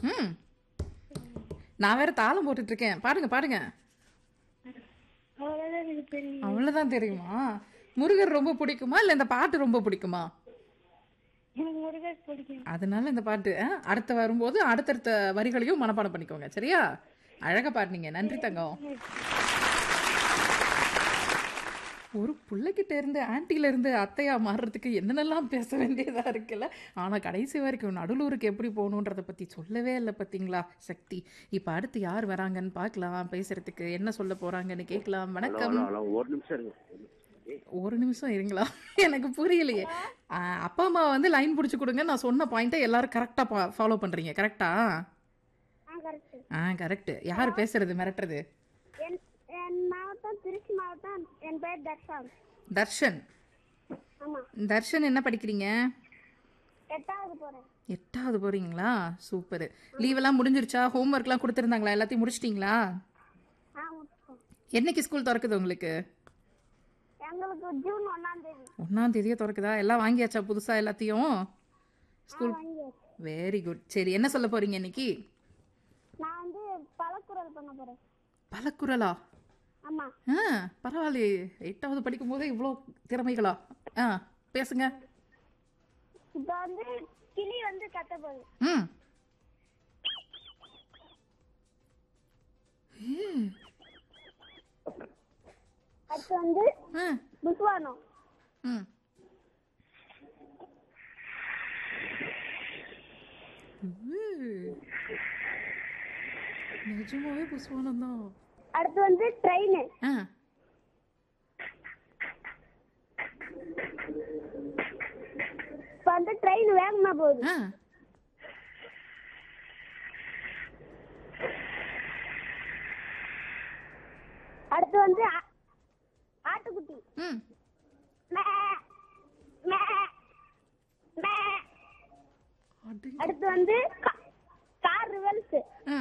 ம் நான் வேற தாளம் போட்டுட்டு இருக்கேன் பாடுங்க பாடுங்க அவ்வளவுதான் எனக்கு தெரியும் அவ்வளவுதான் தெரியுமா முருகர் ரொம்ப பிடிக்குமா இல்ல இந்த பாட்டு ரொம்ப பிடிக்குமா எனக்கு முருகர் பிடிக்கும் அதனால இந்த பாட்டு ஆ, அடுத்து வரும்போது அடுத்தடுத்த வரிகளையும் மனப்பாடம் பண்ணிக்கோங்க சரியா அழகா பாடுனீங்க நன்றி தங்கம் ஒரு பிள்ளைகிட்ட இருந்து ஆன்ட்டில இருந்து அத்தையா மாறுறதுக்கு என்னென்னலாம் பேச வேண்டியதா இருக்குல்ல ஆனா கடைசி வரைக்கும் நடுலூருக்கு எப்படி போகணுன்றத பத்தி சொல்லவே இல்லை பார்த்தீங்களா சக்தி இப்ப அடுத்து யார் வராங்கன்னு பார்க்கலாம் பேசுறதுக்கு என்ன சொல்ல போறாங்கன்னு கேட்கலாம் வணக்கம் ஹலோ ஹலோ ஒரு நிமிஷம் இருங்க ஒரு நிமிஷம் இருங்களா எனக்கு புரியலையே ஆ, அப்பா அம்மா வந்து லைன் பிடிச்சி கொடுங்க நான் சொன்ன பாயிண்ட்டை எல்லாரும் கரெக்டாக ஃபாலோ பண்ணுறீங்க கரெக்டா ஆ கரெக்ட் ஆ கரெக்ட் யார் பேசுறது மிரட்டுறது என் என் மாவட்டம் திருச்சி மாவட்டம் என் பேர் தர்ஷான் தர்ஷன் ஆமா தர்ஷன் என்ன படிக்கிறீங்க எட்டாவது போறேன் எட்டாவது போறீங்களா சூப்பர் லீவெல்லாம் முடிஞ்சிருச்சா ஹோம்ஒர்க்லாம் கொடுத்துருந்தாங்களா எல்லாத்தையும் முடிச்சிட்டிங்களா ஆ முடிச்சிட்டோம் என்னைக்கு ஸ்கூல் திறக்குது உங்களுக்கு எங்களுக்கு ஜூன் ஒன்னாம் தேதி ஒன்றாம் தேதியே திறக்குதா எல்லாம் வாங்கியாச்சா புதுசாக எல்லாத்தையும் ஸ்கூல் வாங்கியாச்சு வெரி குட் சரி என்ன சொல்ல போறீங்க இன்னைக்கு நான் வந்து பலக்குரல் பண்ண போறேன் பலக்குரலா ஆமா ஆ பரவாயில்லையே எட்டாவது படிக்கும் போதே இவ்வளோ திறமைகளா ஆ பேசுங்க இப்ப வந்து கிளி வந்து கத்த போகுது ம் அடுத்து வந்து ஆ புஸ்வானம் ம் உ. நிஜமாவே புஸ்வானம் தான் அடுத்து வந்து ட்ரெயின் ஆ இப்ப வந்து ட்ரெயின் வேகமா போகுது ஆ அடுத்து வந்து ஆ- ஆட்டுக்குட்டி ம் மே, மே, மே. அடி அடுத்து வந்து கா- கார் ரிவல்ஸ் ஆ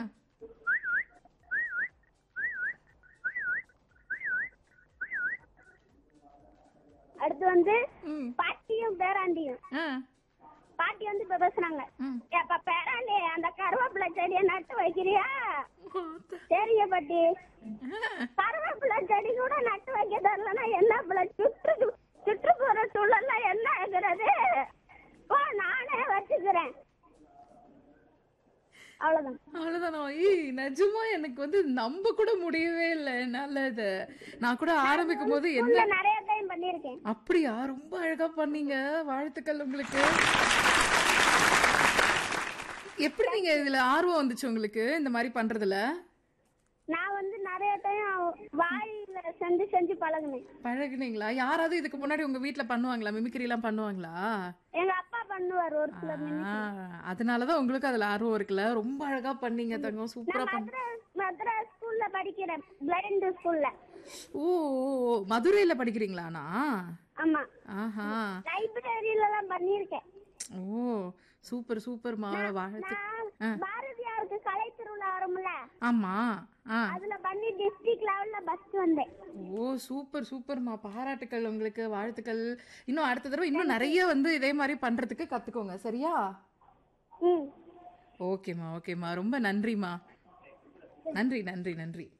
அடுத்து வந்து ம் பாட்டியும் பேராண்டியும் ஆ பாட்டி வந்து இப்ப பேசுனாங்க ம் ஏப்பா பேராண்டி அந்த கருவேப்பிலை செடியை நட்டு வைக்கிறியா பார்த்தா. சரிங்க பாட்டி ஆ கருவேப்பிலை செடி கூட நட்டு வைக்க தரலன்னா என்ன பிள்ளை சுற்று சுற்றுப்புற சூழல்ல என்ன ஆகுறது ஓ நானே வச்சுக்கிறேன் அவ்வளவுதான் அவ்வளவுதானா ஏய் நிஜமா எனக்கு வந்து நம்ப கூட முடியவே இல்லை என்னால இத நான் கூட ஆரம்பிக்கும் போது என்ன ஸ்கூல்ல நிறைய டைம் பண்ணிருக்கேன் அப்படியா ரொம்ப அழகா பண்ணீங்க வாழ்த்துக்கள் உங்களுக்கு எப்படி நீங்க இதுல ஆர்வம் வந்துச்சு உங்களுக்கு இந்த மாதிரி பண்றதுல நான் வந்து நிறைய டைம் வாயில செஞ்சு செஞ்சு பழகுனேன் பழகுனீங்களா யாராவது இதுக்கு முன்னாடி உங்க வீட்ல பண்ணுவாங்களா மிமிக்ரி எல்லாம் பண்ணுவாங்களா எங்க அப்பா பண்ணுவார் ஒரு சில ஆ, அதனாலதான் உங்களுக்கு அதுல ஆர்வம் இருக்குல்ல ரொம்ப அழகா பண்ணீங்க தங்கம் சூப்பரா நான் பண்ண மதுரை மதுரை ஸ்கூல்ல படிக்கிறேன் பிளைண்ட் ஸ்கூல்ல ஓ ஓ, ஓ, மதுரையில படிக்கிறீங்களாண்ணா ஆமா ஆஹா லைப்ரரியில எல்லாம் பண்ணிருக்கேன் ஓ சூப்பர் சூப்பர்மா வாழ்த்து ஆ. நான் பாரதியாருக்கு கலை திருவிழா வரும்ல ஆமா ஆ அதுல பண்ணி டிஸ்ட்ரிக்ட் லெவல்ல பஸ் வந்தேன் ஓ சூப்பர் சூப்பர்மா பாராட்டுக்கள் உங்களுக்கு வாழ்த்துக்கள் இன்னும் அடுத்த தடவை இன்னும் நிறைய வந்து இதே மாதிரி பண்றதுக்கு கத்துக்கோங்க சரியா ம் ஓகேம்மா ஓகேம்மா ரொம்ப நன்றிம்மா நன்றி நன்றி நன்றி